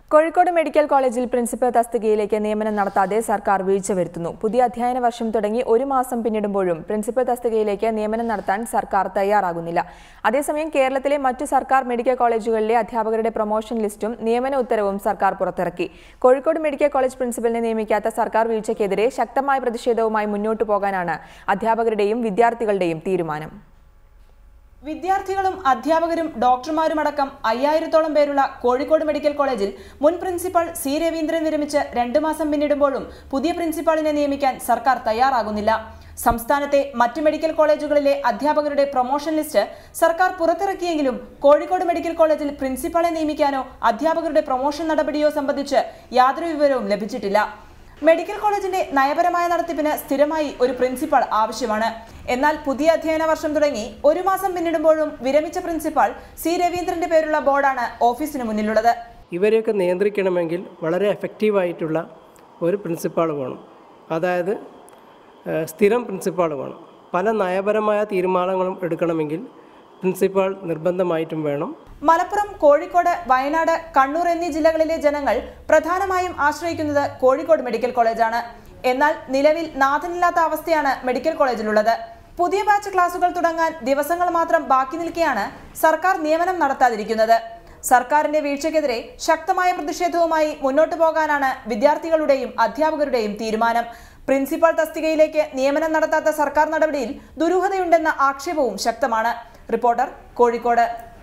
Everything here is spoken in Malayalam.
കോഴിക്കോട് മെഡിക്കൽ കോളേജിൽ പ്രിൻസിപ്പൽ തസ്തികയിലേക്ക് നിയമനം നടത്താതെ സർക്കാർ വീഴ്ച വരുത്തുന്നു പുതിയ അധ്യയന വർഷം തുടങ്ങി ഒരു മാസം പിന്നിടുമ്പോഴും പ്രിൻസിപ്പൽ തസ്തികയിലേക്ക് നിയമനം നടത്താൻ സർക്കാർ തയ്യാറാകുന്നില്ല അതേസമയം കേരളത്തിലെ മറ്റു സർക്കാർ മെഡിക്കൽ കോളേജുകളിലെ അധ്യാപകരുടെ പ്രൊമോഷൻ ലിസ്റ്റും നിയമന ഉത്തരവും സർക്കാർ പുറത്തിറക്കി കോഴിക്കോട് മെഡിക്കൽ കോളേജ് പ്രിൻസിപ്പലിനെ നിയമിക്കാത്ത സർക്കാർ വീഴ്ചയ്ക്കെതിരെ ശക്തമായ പ്രതിഷേധവുമായി മുന്നോട്ടു പോകാനാണ് അധ്യാപകരുടെയും വിദ്യാർത്ഥികളുടെയും തീരുമാനം വിദ്യാർത്ഥികളും അധ്യാപകരും ഡോക്ടർമാരുമടക്കം അയ്യായിരത്തോളം പേരുള്ള കോഴിക്കോട് മെഡിക്കൽ കോളേജിൽ മുൻ പ്രിൻസിപ്പൽ സി രവീന്ദ്രൻ വിരമിച്ച് രണ്ടു മാസം പിന്നിടുമ്പോഴും പുതിയ പ്രിൻസിപ്പാളിനെ നിയമിക്കാൻ സർക്കാർ തയ്യാറാകുന്നില്ല സംസ്ഥാനത്തെ മറ്റ് മെഡിക്കൽ കോളേജുകളിലെ അധ്യാപകരുടെ പ്രൊമോഷൻ ലിസ്റ്റ് സർക്കാർ പുറത്തിറക്കിയെങ്കിലും കോഴിക്കോട് മെഡിക്കൽ കോളേജിൽ പ്രിൻസിപ്പാളെ നിയമിക്കാനോ അധ്യാപകരുടെ പ്രൊമോഷൻ നടപടിയോ സംബന്ധിച്ച് യാതൊരു വിവരവും ലഭിച്ചിട്ടില്ല മെഡിക്കൽ കോളേജിന്റെ നയപരമായ നടത്തിപ്പിന് സ്ഥിരമായി ഒരു പ്രിൻസിപ്പാൾ ആവശ്യമാണ് എന്നാൽ പുതിയ അധ്യയന വർഷം തുടങ്ങി ഒരു മാസം പിന്നിടുമ്പോഴും വിരമിച്ച പ്രിൻസിപ്പാൾ സി രവീന്ദ്രന്റെ പേരുള്ള ബോർഡാണ് ഓഫീസിന് മുന്നിലുള്ളത് ഇവരെയൊക്കെ നിയന്ത്രിക്കണമെങ്കിൽ വളരെ എഫക്റ്റീവായിട്ടുള്ള ഒരു പ്രിൻസിപ്പാൾ വേണം അതായത് ഏഹ്, സ്ഥിരം പ്രിൻസിപ്പാൾ വേണം പല നയപരമായ തീരുമാനങ്ങളും എടുക്കണമെങ്കിൽ പ്രിൻസിപ്പാൾ നിർബന്ധമായിട്ടും വേണം മലപ്പുറം കോഴിക്കോട് വയനാട് കണ്ണൂർ എന്നീ ജില്ലകളിലെ ജനങ്ങൾ പ്രധാനമായും ആശ്രയിക്കുന്നത് കോഴിക്കോട് മെഡിക്കൽ കോളേജാണ് എന്നാൽ നിലവിൽ നാഥനില്ലാത്ത അവസ്ഥയാണ് മെഡിക്കൽ കോളേജിലുള്ളത് പുതിയ ബാച്ച് ക്ലാസുകൾ തുടങ്ങാൻ ദിവസങ്ങൾ മാത്രം ബാക്കി നിൽക്കെയാണ് സർക്കാർ നിയമനം നടത്താതിരിക്കുന്നത് സർക്കാരിന്റെ വീഴ്ചയ്ക്കെതിരെ ശക്തമായ പ്രതിഷേധവുമായി മുന്നോട്ടു പോകാനാണ് വിദ്യാർത്ഥികളുടെയും അധ്യാപകരുടെയും തീരുമാനം പ്രിൻസിപ്പൽ തസ്തികയിലേക്ക് നിയമനം നടത്താത്ത സർക്കാർ നടപടിയിൽ ദുരൂഹതയുണ്ടെന്ന ആക്ഷേപവും ശക്തമാണ് റിപ്പോർട്ടർ കോഴിക്കോട്